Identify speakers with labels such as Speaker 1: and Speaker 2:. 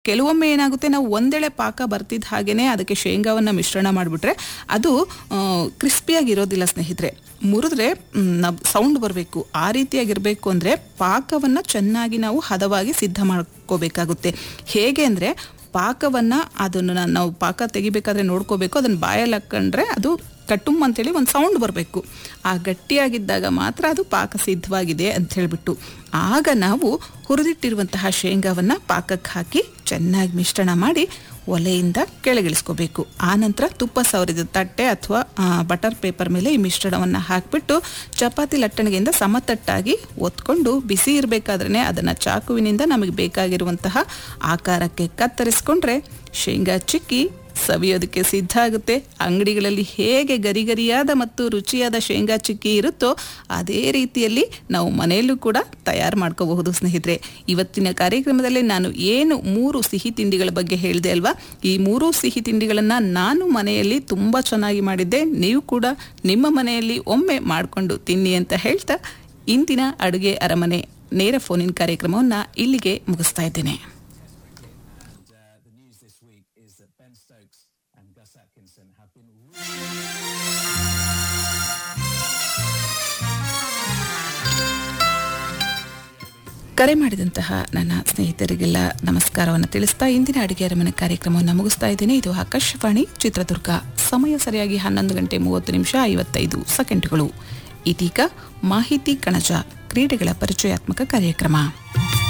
Speaker 1: ಕೆಲವೊಮ್ಮೆ ಏನಾಗುತ್ತೆ ನಾವು ಒಂದೆಳೆ ಪಾಕ ಬರ್ತಿದ್ದ ಹಾಗೇನೆ ಅದಕ್ಕೆ ಶೇಂಗಾವನ್ನ ಮಿಶ್ರಣ ಮಾಡಿಬಿಟ್ರೆ ಅದು ಕ್ರಿಸ್ಪಿಯಾಗಿರೋದಿಲ್ಲ ಸ್ನೇಹಿತರೆ ಮುರಿದ್ರೆ ಸೌಂಡ್ ಬರಬೇಕು ಆ ರೀತಿಯಾಗಿರಬೇಕು ಅಂದರೆ ಪಾಕವನ್ನು ಚೆನ್ನಾಗಿ ನಾವು ಹದವಾಗಿ ಸಿದ್ಧ ಮಾಡ್ಕೋಬೇಕಾಗುತ್ತೆ ಹೇಗೆ ಅಂದರೆ ಪಾಕವನ್ನು ಅದನ್ನು ನಾವು ಪಾಕ ತೆಗಿಬೇಕಾದ್ರೆ ನೋಡ್ಕೋಬೇಕು ಅದನ್ನು ಬಾಯಲ್ಲಿ ಹಾಕೊಂಡ್ರೆ ಅದು ಕಟ್ಟುಮ್ ಅಂತೇಳಿ ಒಂದು ಸೌಂಡ್ ಬರಬೇಕು ಆ ಗಟ್ಟಿಯಾಗಿದ್ದಾಗ ಮಾತ್ರ ಅದು ಪಾಕ ಸಿದ್ಧವಾಗಿದೆ ಅಂತ ಹೇಳಿಬಿಟ್ಟು ಆಗ ನಾವು ಹುರಿದಿಟ್ಟಿರುವಂತಹ ಶೇಂಗಾವನ್ನು ಪಾಕಕ್ಕೆ ಹಾಕಿ ಚೆನ್ನಾಗಿ ಮಿಶ್ರಣ ಮಾಡಿ ಒಲೆಯಿಂದ ಕೆಳಗಿಳಿಸ್ಕೋಬೇಕು ಆನಂತರ ತುಪ್ಪ ಸವರಿದ ತಟ್ಟೆ ಅಥವಾ ಬಟರ್ ಪೇಪರ್ ಮೇಲೆ ಈ ಮಿಶ್ರಣವನ್ನು ಹಾಕಿಬಿಟ್ಟು ಚಪಾತಿ ಲಟ್ಟಣಿಗೆಯಿಂದ ಸಮತಟ್ಟಾಗಿ ಒತ್ಕೊಂಡು ಬಿಸಿ ಇರಬೇಕಾದ್ರೆ ಅದನ್ನು ಚಾಕುವಿನಿಂದ ನಮಗೆ ಬೇಕಾಗಿರುವಂತಹ ಆಕಾರಕ್ಕೆ ಕತ್ತರಿಸ್ಕೊಂಡ್ರೆ ಶೇಂಗಾ ಚಿಕ್ಕಿ ಸವಿಯೋದಕ್ಕೆ ಸಿದ್ಧ ಆಗುತ್ತೆ ಅಂಗಡಿಗಳಲ್ಲಿ ಹೇಗೆ ಗರಿಗರಿಯಾದ ಮತ್ತು ರುಚಿಯಾದ ಶೇಂಗಾ ಚಿಕ್ಕಿ ಇರುತ್ತೋ ಅದೇ ರೀತಿಯಲ್ಲಿ ನಾವು ಮನೆಯಲ್ಲೂ ಕೂಡ ತಯಾರು ಮಾಡ್ಕೋಬಹುದು ಸ್ನೇಹಿತರೆ ಇವತ್ತಿನ ಕಾರ್ಯಕ್ರಮದಲ್ಲಿ ನಾನು ಏನು ಮೂರು ಸಿಹಿ ತಿಂಡಿಗಳ ಬಗ್ಗೆ ಹೇಳಿದೆ ಅಲ್ವಾ ಈ ಮೂರು ಸಿಹಿ ತಿಂಡಿಗಳನ್ನು ನಾನು ಮನೆಯಲ್ಲಿ ತುಂಬ ಚೆನ್ನಾಗಿ ಮಾಡಿದ್ದೆ ನೀವು ಕೂಡ ನಿಮ್ಮ ಮನೆಯಲ್ಲಿ ಒಮ್ಮೆ ಮಾಡಿಕೊಂಡು ತಿನ್ನಿ ಅಂತ ಹೇಳ್ತಾ ಇಂದಿನ ಅಡುಗೆ ಅರಮನೆ ನೇರ ಫೋನಿನ ಕಾರ್ಯಕ್ರಮವನ್ನು ಇಲ್ಲಿಗೆ ಮುಗಿಸ್ತಾ ಇದ್ದೇನೆ
Speaker 2: the news this week is that Ben Stokes and Gus Atkinson have been
Speaker 1: ಕರೆ ಮಾಡಿದಂತಹ ನನ್ನ ಸ್ನೇಹಿತರಿಗೆಲ್ಲ ನಮಸ್ಕಾರವನ್ನು ತಿಳಿಸ್ತಾ ಇಂದಿನ ಅಡುಗೆ ಅರಮನೆ ಕಾರ್ಯಕ್ರಮವನ್ನು ಮುಗಿಸ್ತಾ ಇದ್ದೀನಿ ಇದು ಆಕಾಶವಾಣಿ ಚಿತ್ರದುರ್ಗ ಸಮಯ ಸರಿಯಾಗಿ ಹನ್ನೊಂದು ಗಂಟೆ ಮೂವತ್ತು ನಿಮಿಷ ಐವತ್ತೈದು ಸೆಕೆಂಡ್ಗಳು ಇದೀಗ ಮಾಹಿತಿ ಕಣಜ ಕ್ರೀಡೆಗಳ ಪರಿಚಯಾತ್ಮಕ ಕಾರ್ಯಕ್ರಮ